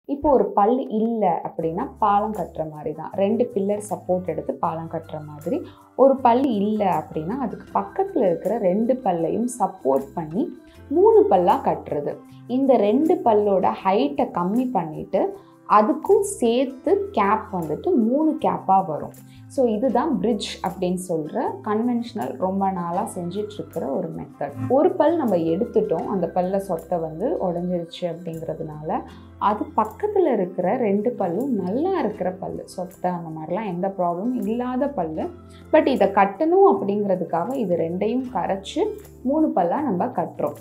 இப்போ ஒரு பல் இல்லை அப்படின்னா பாலம் கட்டுற மாதிரி தான் ரெண்டு பில்லர் சப்போர்ட் எடுத்து பாலம் கட்டுற மாதிரி ஒரு பல் இல்லை அப்படின்னா அதுக்கு பக்கத்தில் இருக்கிற ரெண்டு பல்லையும் சப்போர்ட் பண்ணி மூணு பல்லாக கட்டுறது இந்த ரெண்டு பல்லோட ஹைட்டை கம்மி பண்ணிவிட்டு அதுக்கும் சேர்த்து கேப் வந்துட்டு மூணு கேப்பாக வரும் ஸோ இதுதான் பிரிட்ஜ் அப்படின்னு சொல்கிற கன்வென்ஷனல் ரொம்ப நாளாக செஞ்சிட்ருக்கிற ஒரு மெத்தட் ஒரு பல் நம்ம எடுத்துட்டோம் அந்த பல்ல சொத்தை வந்து உடஞ்சிருச்சு அப்படிங்கிறதுனால அது பக்கத்தில் இருக்கிற ரெண்டு பல்லும் நல்லா இருக்கிற பல் சொத்தை அந்த மாதிரிலாம் எந்த ப்ராப்ளமும் இல்லாத பல் பட் இதை கட்டணும் அப்படிங்கிறதுக்காக இது ரெண்டையும் கரைச்சி மூணு பல்லாக நம்ம கட்டுறோம்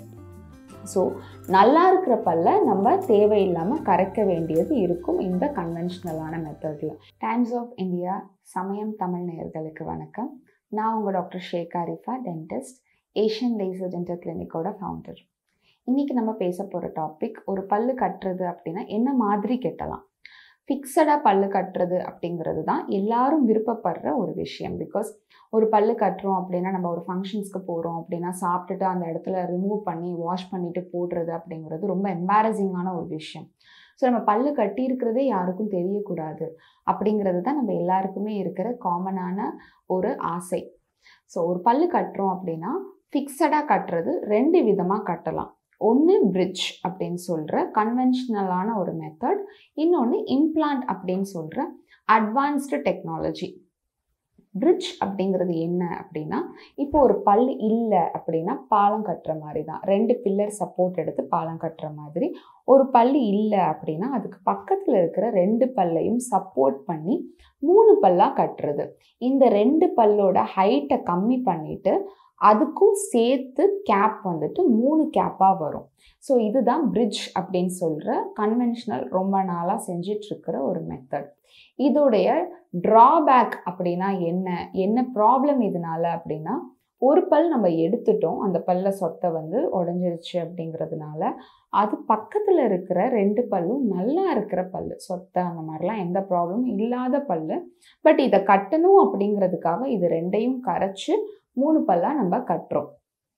ஸோ நல்லா இருக்கிற பல்ல நம்ம தேவையில்லாமல் கரைக்க வேண்டியது இருக்கும் இந்த கன்வென்ஷனலான மெத்தடில் டைம்ஸ் ஆஃப் இந்தியா சமயம் தமிழ் நேயர்களுக்கு வணக்கம் நான் உங்கள் doctor Sheikh Arifa dentist Asian laser dental கிளினிக்கோட ஃபவுண்டர் இன்றைக்கி நம்ம பேச போகிற டாபிக் ஒரு பல்லு கட்டுறது அப்படின்னா என்ன மாதிரி கெட்டலாம் ஃபிக்ஸடாக பல்லு கட்டுறது அப்படிங்கிறது தான் எல்லாரும் விருப்பப்படுற ஒரு விஷயம் பிகாஸ் ஒரு பல்லு கட்டுறோம் அப்படின்னா நம்ம ஒரு ஃபங்க்ஷன்ஸ்க்கு போகிறோம் அப்படின்னா சாப்பிட்டுட்டு அந்த இடத்துல ரிமூவ் பண்ணி வாஷ் பண்ணிவிட்டு போடுறது அப்படிங்கிறது ரொம்ப எம்பாரசிங்கான ஒரு விஷயம் ஸோ நம்ம பல்லு கட்டியிருக்கிறதே யாருக்கும் தெரியக்கூடாது அப்படிங்கிறது தான் நம்ம எல்லாருக்குமே இருக்கிற காமனான ஒரு ஆசை ஸோ ஒரு பல்லு கட்டுறோம் அப்படின்னா ஃபிக்ஸடாக கட்டுறது ரெண்டு விதமாக கட்டலாம் ஒன்று பிரிட்ஜ் அப்படின்னு சொல்கிற கன்வென்ஷனலான ஒரு மெத்தட் இன்னொன்று இம்ப்ளான்ட் அப்படின்னு சொல்கிற அட்வான்ஸ்டு டெக்னாலஜி பிரிட்ஜ் அப்படிங்கிறது என்ன அப்படின்னா இப்போ ஒரு பல் இல்லை அப்படின்னா பாலம் கட்டுற மாதிரி தான் ரெண்டு பில்லர் சப்போர்ட் எடுத்து பாலம் கட்டுற மாதிரி ஒரு பல் இல்லை அப்படின்னா அதுக்கு பக்கத்தில் இருக்கிற ரெண்டு பல்லையும் சப்போர்ட் பண்ணி மூணு பல்லாக கட்டுறது இந்த ரெண்டு பல்லோட ஹைட்டை கம்மி பண்ணிவிட்டு அதுக்கும் சேர்த்து கேப் வந்துட்டு மூணு கேப்பாக வரும் ஸோ இதுதான் பிரிட்ஜ் அப்படின்னு சொல்கிற கன்வென்ஷனல் ரொம்ப நாளாக செஞ்சிட்ருக்கிற ஒரு மெத்தட் இதோடைய ட்ராபேக் அப்படின்னா என்ன என்ன ப்ராப்ளம் இதனால அப்படின்னா ஒரு பல் நம்ம எடுத்துட்டோம் அந்த பல்ல சொத்தை வந்து உடஞ்சிருச்சு அப்படிங்கிறதுனால அது பக்கத்தில் இருக்கிற ரெண்டு பல்லும் நல்லா இருக்கிற பல் சொத்தை அந்த மாதிரிலாம் எந்த ப்ராப்ளமும் இல்லாத பல் பட் இதை கட்டணும் அப்படிங்கிறதுக்காக இது ரெண்டையும் கரைச்சி மூணு பல்லாக நம்ம கட்டுறோம்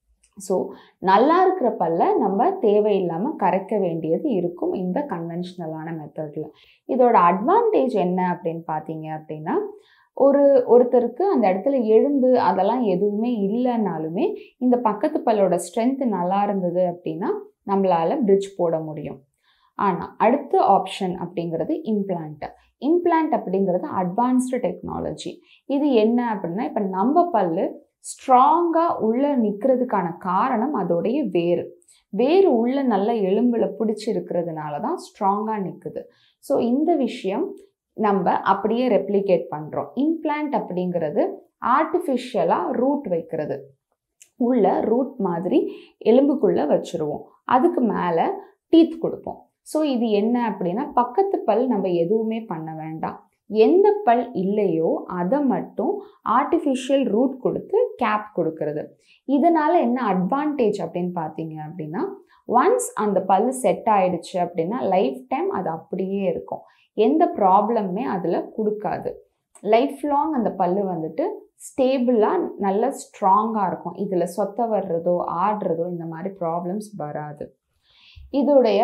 ஸோ நல்லா இருக்கிற பல்ல நம்ம தேவையில்லாமல் கரைக்க வேண்டியது இருக்கும் இந்த கன்வென்ஷனலான மெத்தடில் இதோட அட்வான்டேஜ் என்ன அப்படின்னு பார்த்தீங்க அப்படின்னா ஒரு ஒருத்தருக்கு அந்த இடத்துல எலும்பு அதெல்லாம் எதுவுமே இல்லைனாலுமே இந்த பக்கத்து பல்லோட ஸ்ட்ரென்த் நல்லா இருந்தது அப்படின்னா நம்மளால் பிரிட்ஜ் போட முடியும் ஆனால் அடுத்த ஆப்ஷன் அப்படிங்கிறது இம்ப்ளான்ட் இம்ப்ளான்ட் அப்படிங்கிறது அட்வான்ஸ்டு டெக்னாலஜி இது என்ன அப்படின்னா இப்போ நம்ம பல்லு ஸ்ட்ராங்காக உள்ளே நிற்கிறதுக்கான காரணம் அதோடைய வேர் வேர் உள்ள நல்ல எலும்பில் பிடிச்சி இருக்கிறதுனால தான் ஸ்ட்ராங்காக நிற்குது ஸோ இந்த விஷயம் நம்ம அப்படியே ரெப்ளிகேட் பண்ணுறோம் இம்ப்ளான்ட் அப்படிங்கிறது ஆர்டிஃபிஷியலாக ரூட் வைக்கிறது உள்ள ரூட் மாதிரி எலும்புக்குள்ளே வச்சுருவோம் அதுக்கு மேலே டீத் கொடுப்போம் ஸோ இது என்ன அப்படின்னா பக்கத்து பல் நம்ம எதுவுமே பண்ண வேண்டாம் எந்த பல் இல்லையோ அதை மட்டும் ஆர்டிஃபிஷியல் ரூட் கொடுத்து கேப் கொடுக்கறது இதனால் என்ன அட்வான்டேஜ் அப்படின்னு பார்த்தீங்க அப்படின்னா ஒன்ஸ் அந்த பல் செட் ஆயிடுச்சு அப்படின்னா லைஃப் டைம் அது அப்படியே இருக்கும் எந்த ப்ராப்ளமுமே அதில் கொடுக்காது லைஃப் லாங் அந்த பல் வந்துட்டு ஸ்டேபிளாக நல்ல ஸ்ட்ராங்காக இருக்கும் இதில் சொத்த வர்றதோ ஆடுறதோ இந்த மாதிரி ப்ராப்ளம்ஸ் வராது இதோடைய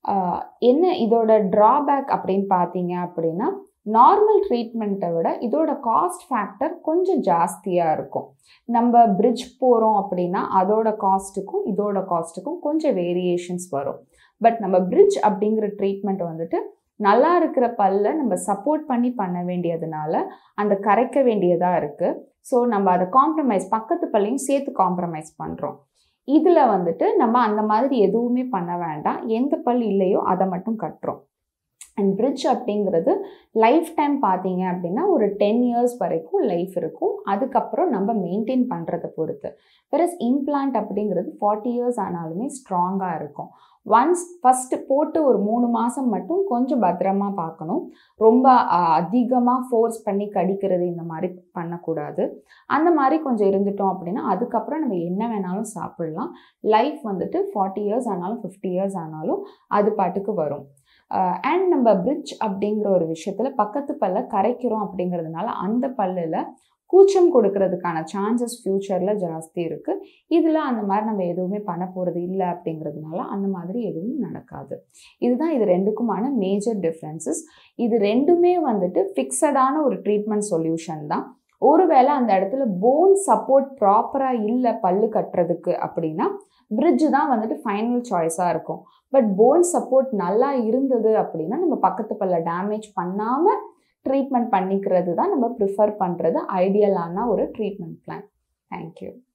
என்ன இதோட ட்ராபேக் அப்படின்னு பார்த்தீங்க அப்படின்னா நார்மல் ட்ரீட்மெண்ட்டை விட இதோட காஸ்ட் ஃபேக்டர் கொஞ்சம் ஜாஸ்தியாக இருக்கும் நம்ம பிரிட்ஜ் போகிறோம் அப்படின்னா அதோட காஸ்ட்டுக்கும் இதோட காஸ்ட்டுக்கும் கொஞ்சம் வேரியேஷன்ஸ் வரும் பட் நம்ம பிரிட்ஜ் அப்படிங்கிற ட்ரீட்மெண்ட் வந்துட்டு நல்லா இருக்கிற பல்ல நம்ம சப்போர்ட் பண்ணி பண்ண வேண்டியதுனால அந்த கரைக்க வேண்டியதாக இருக்குது ஸோ நம்ம அதை காம்ப்ரமைஸ் பக்கத்து பல்லையும் சேர்த்து காம்ப்ரமைஸ் பண்ணுறோம் இதில் வந்துட்டு நம்ம அந்த மாதிரி எதுவுமே பண்ண வேண்டாம் எந்த பல் இல்லையோ அதை மட்டும் கட்டுறோம் அண்ட் பிரிட்ஜ் அப்படிங்கிறது லைஃப் டைம் பார்த்தீங்க அப்படின்னா ஒரு டென் இயர்ஸ் வரைக்கும் லைஃப் இருக்கும் அதுக்கப்புறம் நம்ம மெயின்டைன் பண்ணுறதை பொறுத்து வெரஸ் இம்ப்ளான்ட் அப்படிங்கிறது ஃபார்ட்டி இயர்ஸ் ஆனாலுமே ஸ்ட்ராங்காக இருக்கும் ஒன்ஸ் ஃபஸ்ட்டு போட்டு ஒரு மூணு மாதம் மட்டும் கொஞ்சம் பத்திரமா பார்க்கணும் ரொம்ப அதிகமாக ஃபோர்ஸ் பண்ணி கடிக்கிறது இந்த மாதிரி பண்ணக்கூடாது அந்த மாதிரி கொஞ்சம் இருந்துட்டோம் அப்படின்னா அதுக்கப்புறம் நம்ம என்ன வேணாலும் சாப்பிட்லாம் லைஃப் வந்துட்டு ஃபார்ட்டி இயர்ஸ் ஆனாலும் ஃபிஃப்டி இயர்ஸ் ஆனாலும் அது பாட்டுக்கு வரும் அண்ட் நம்ம பிரிட்ஜ் அப்படிங்கிற ஒரு விஷயத்தில் பக்கத்து பல்ல கரைக்கிறோம் அப்படிங்கிறதுனால அந்த பல்லில் கூச்சம் கொடுக்கறதுக்கான சான்சஸ் ஃப்யூச்சரில் ஜாஸ்தி இருக்குது இதில் அந்த மாதிரி நம்ம எதுவுமே பண்ண போகிறது இல்லை அப்படிங்கிறதுனால அந்த மாதிரி எதுவும் நடக்காது இதுதான் இது ரெண்டுக்குமான மேஜர் டிஃப்ரென்சஸ் இது ரெண்டுமே வந்துட்டு ஃபிக்ஸடான ஒரு ட்ரீட்மெண்ட் சொல்யூஷன் தான் ஒருவேளை அந்த இடத்துல போன் சப்போர்ட் ப்ராப்பராக இல்லை பல்லு கட்டுறதுக்கு அப்படின்னா பிரிட்ஜ் தான் வந்துட்டு ஃபைனல் சாய்ஸாக இருக்கும் பட் போன் சப்போர்ட் நல்லா இருந்தது அப்படின்னா நம்ம பக்கத்து பல்ல டேமேஜ் பண்ணாமல் ட்ரீட்மெண்ட் பண்ணிக்கிறது தான் நம்ம ப்ரிஃபர் பண்ணுறது ஐடியலான ஒரு ட்ரீட்மெண்ட் பிளான் தேங்க்யூ